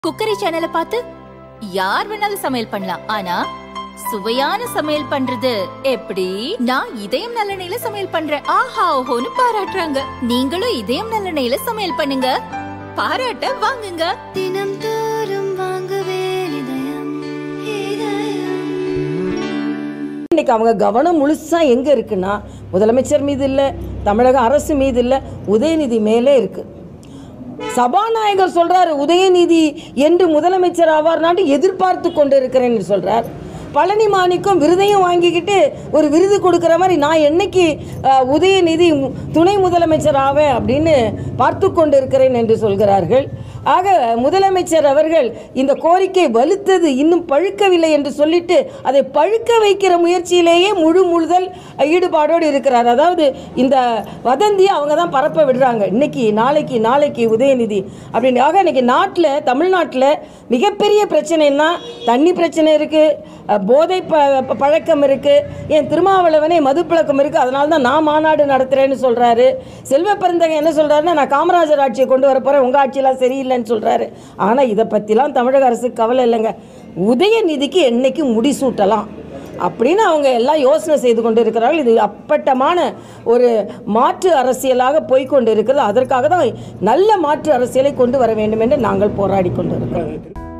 cookery சேனலை பார்த்து யார் வேணாலும் சமையல் பண்ணலாம் ஆனா சுவையான சமையல் பண்றது எப்படி நான் இதயம் நல்லெண்ணெயில சமையல் பண்றேன் ஆஹா ஓஹோன்னு பாராட்டுறாங்க நீங்களும் இதயம் நல்லெண்ணெயில சமையல் பண்ணுங்க பாராட்ட வாங்குங்க தினம் தோறும் வாங்குவே இதயம் இதயம் இன்னைக்கு அவங்க கவனம் முழுசா எங்க இருக்குன்னா முதலமைச்சர் மீது இல்லை தமிழக அரசு மீது இல்லை உதயநிதி மேலே இருக்கு சபாநாயகர் சொல்றாரு உதயநிதி என்று முதலமைச்சர் ஆவார்னாட்டு எதிர்பார்த்து கொண்டு இருக்கிறேன்னு சொல்றார் பழனி மாணிக்கம் விருதையும் வாங்கிக்கிட்டு ஒரு விருது கொடுக்குற மாதிரி நான் என்னைக்கு அஹ், உதயநிதி மு- துணை முதலமைச்சர் ஆவேன் அப்படின்னு பார்த்து கொண்டு இருக்கிறேன் என்று சொல்கிறார்கள் ஆக முதலமைச்சர் அவர்கள் இந்த கோரிக்கை வலுத்தது இன்னும் பழுக்கவில்லை என்று சொல்லிட்டு அதை பழுக்க வைக்கிற முயற்சியிலேயே முழு முழுதல் ஈடுபாடோடு இருக்கிறார் அதாவது இந்த வதந்தியை அவங்க தான் பரப்ப விடுறாங்க இன்னைக்கு நாளைக்கு நாளைக்கு உதயநிதி அப்படின்னு ஆக இன்னைக்கு நாட்டில் தமிழ்நாட்டில் மிகப்பெரிய பிரச்சனைன்னா தண்ணி பிரச்சனை இருக்குது போதை ப ப- பழக்கம் இருக்குது என் திருமாவளவனே மது பழக்கம் இருக்குது அதனால தான் நான் மாநாடு நடத்துகிறேன்னு சொல்கிறாரு செல்வ பெருந்தகை என்ன சொல்கிறாருன்னா நான் காமராஜர் ஆட்சியை கொண்டு வர போகிறேன் உங்கள் ஆட்சியெல்லாம் சரியில்லைன்னு சொல்கிறாரு ஆனால் இதை பற்றிலாம் தமிழக அரசுக்கு கவலை இல்லைங்க உதயநிதிக்கு என்னைக்கு முடிசூட்டலாம் அப்படின்னு அவங்க எல்லாம் யோசனை செய்து கொண்டு இருக்கிறார்கள் இது அப்பட்டமான ஒரு மாற்று அரசியலாக போய்க்கொண்டு இருக்கிறது அதற்காக தான் நல்ல மாற்று அரசியலை கொண்டு வர வேண்டும் என்று நாங்கள் போராடி கொண்டு இருக்கிறோம்